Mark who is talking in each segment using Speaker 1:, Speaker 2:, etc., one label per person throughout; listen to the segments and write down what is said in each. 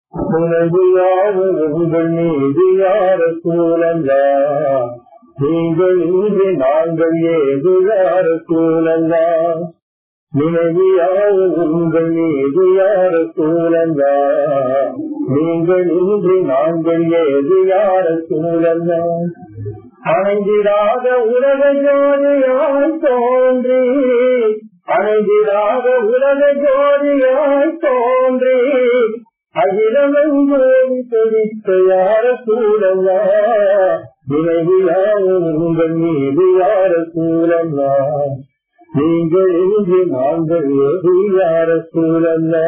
Speaker 1: உனதுயாவும் உங்கள் மீது யார சூழல்லா நீங்கள் இன்று நாங்கள் ஏது யார சூழல்லா நினைவியாவும் உங்கள் மீது யார சூழல்லா நீங்கள் இன்று நாங்கள் ஏது யார சூழல்லா அணைந்திராத உலக ஜோதியாய் தோன்றி அணைந்திராத உலக ஜோதியாய் தோன்றி அகிலமெங்கோடி துடித்த யார சூழல்லா நினைவியாவும் உங்கள் மீது யார சூழல்லா நீங்கள் இன்று நாங்கள் எது யார சூழல்லா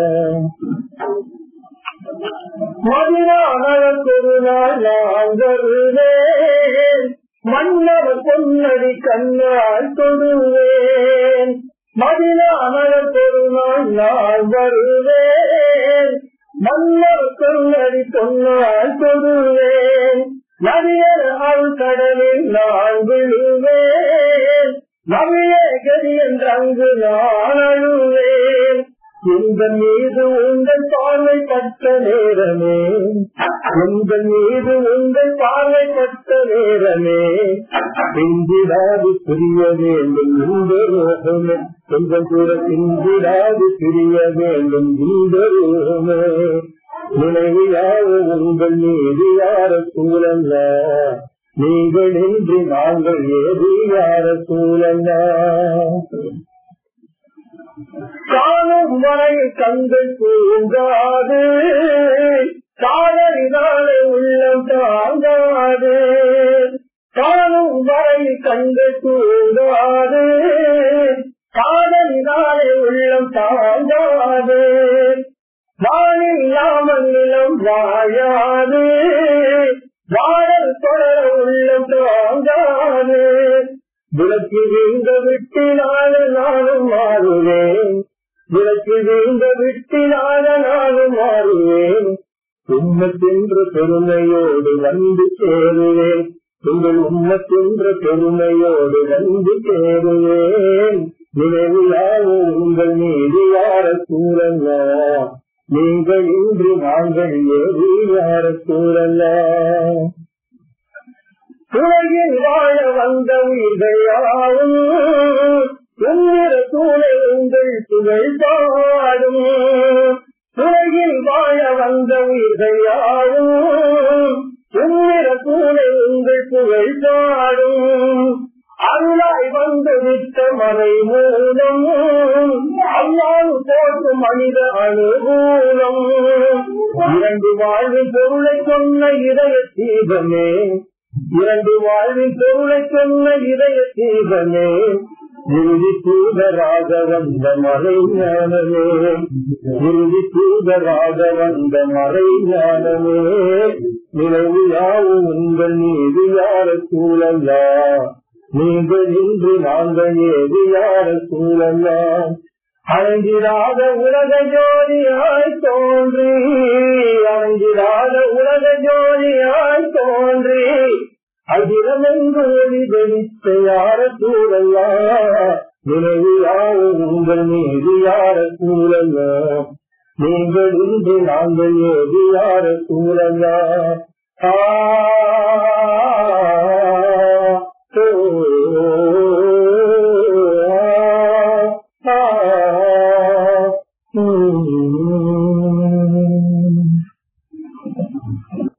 Speaker 1: மதினானவர் திருநாள் நான் வருவேன் மன்னவர் பொன்னடி கண்ணால் தொடுவேன் மதினானவர் திருநாள் நான் வருவேன் மன்னர் பொன்னடி பொன்னால் தொடுவேன் நதியர் அருள் கடலில் நான் விழுவேன் நவிய கதி என்று அங்கு நான் அழுவேன் உங்கள் மீது உங்கள் பார்வை பட்ட நேரமே உங்கள் மீது உங்கள் பார்வை பட்ட நேரமே பிந்திடாது பிரிய வேண்டும் இந்த ரோகமே கொஞ்சம் கூட பிந்திடாது பிரிய வேண்டும் இந்த ரோகமே நினைவியாக உங்கள் மீது யார சூழல்ல நீங்கள் இன்று நாங்கள் ஏது யார சூழல்ல காணும் வரை கண்கள் தூங்காது காதலினாலே உள்ளம் தாங்காது காணும் வரை கண்கள் தூங்காது காதலினாலே உள்ளம் தாங்காது வானில்லாமல் நிலம் வாழாது வாழல் தொடர உள்ளம் தாங்காது விளக்கு வீங்க விட்டினால நானும் மாறுவேன் விளக்கு வீங்க விட்டினால நானும் மாறுவேன் உம்மத்தென்ற பெருமையோடு வந்து சேருவேன் உங்கள் உம்மத்தென்ற பெருமையோடு வந்து சேருவேன் நினைவிலாவும் உங்கள் மீது யார சூழல்ல நீங்கள் இன்று நாங்கள் ஏது யார சூழல்ல உலகில் வாழ வந்த உயிர்களாவும் உன்னிற சூழை உங்கள் புகழ் பாடும் உலகில் வாழ வந்த உயிர்களாவும் உன்னிற சூழை உங்கள் புகழ் பாடும் அருளாய் வந்து விட்ட மறை மூலம் அல்லாது போட்டு மனித அனுகூலம் இரண்டு வாழ்வின் பொருளை சொன்ன இதய தீபமே இரண்டு வாழ்வின் பொருளை சொன்ன இதய தீபமே இறுதி தூதராக வந்த மறை ஞானமே இறுதி தூதராக வந்த மறை ஞானமே நினைவு யாவும் உங்கள் மீது யார சூழல்லா நீங்கள் இன்று நாங்கள் ஏது யார சூழல்லா அழகிராத உலக ஜோதியாய் தோன்றி அழகிராத உலக ஜோதியாய் தோன்றி அகிலமென்று ஒளி வெளித்த யார சூழல்லா நினைவு யாவும் உங்கள் மீது யார சூழல்லா நீங்கள் இன்று நாங்கள் ஏது யார சூழல்லா ஆ